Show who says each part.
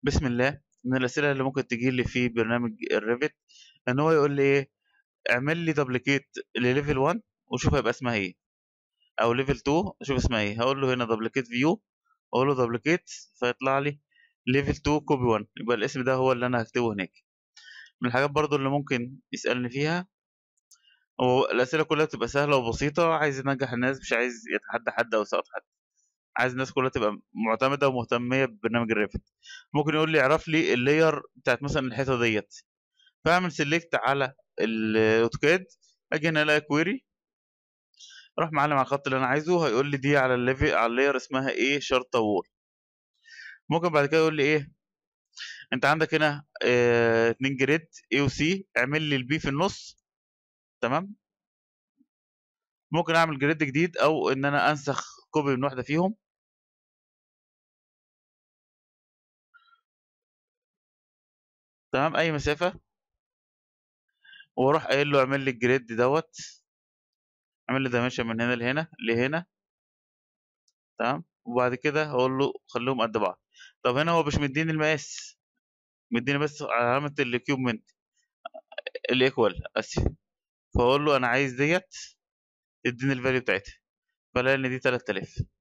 Speaker 1: بسم الله من الاسئله اللي ممكن تجي لي في برنامج الريفت ان هو يقول لي ايه اعمل لي دبليكيت لليفل 1 وشوف هيبقى اسمها ايه او ليفل 2 اشوف اسمها ايه هقول له هنا دبليكيت فيو اقول له دبليكيت فيطلع لي ليفل 2 كوبي 1 يبقى الاسم ده هو اللي انا هكتبه هناك من الحاجات برضو اللي ممكن يسالني فيها هو الاسئله كلها تبقى سهله وبسيطه عايز ينجح الناس مش عايز يتحدى حد او يسقط حد عايز الناس كلها تبقى معتمده ومهتميه ببرنامج الريفت ممكن يقول لي اعرف لي اللاير بتاعت مثلا الحيطه ديت فاعمل سيلكت على الاوتوكاد اجي هنا الاقي كويري اروح معلم على الخط اللي انا عايزه هيقول لي دي على الليفل على اللاير اسمها ايه شرطه وول ممكن بعد كده يقول لي ايه انت عندك هنا اه اتنين جريد اي وسي اعمل لي البي في النص تمام ممكن اعمل جريد جديد او ان انا انسخ كوبي من واحده فيهم تمام اي مسافه واروح قايل له اعمل لي الجريد دوت اعمل لي دايمنشن من هنا لهنا لهنا تمام وبعد كده هقول له خليهم قد بعض طب هنا هو مش مديني المقاس مديني بس علامه الكيوبمنت الايكوال اسف فاقول له انا عايز ديت تديني الفاليو بتاعتها فلاقي ان دي 3000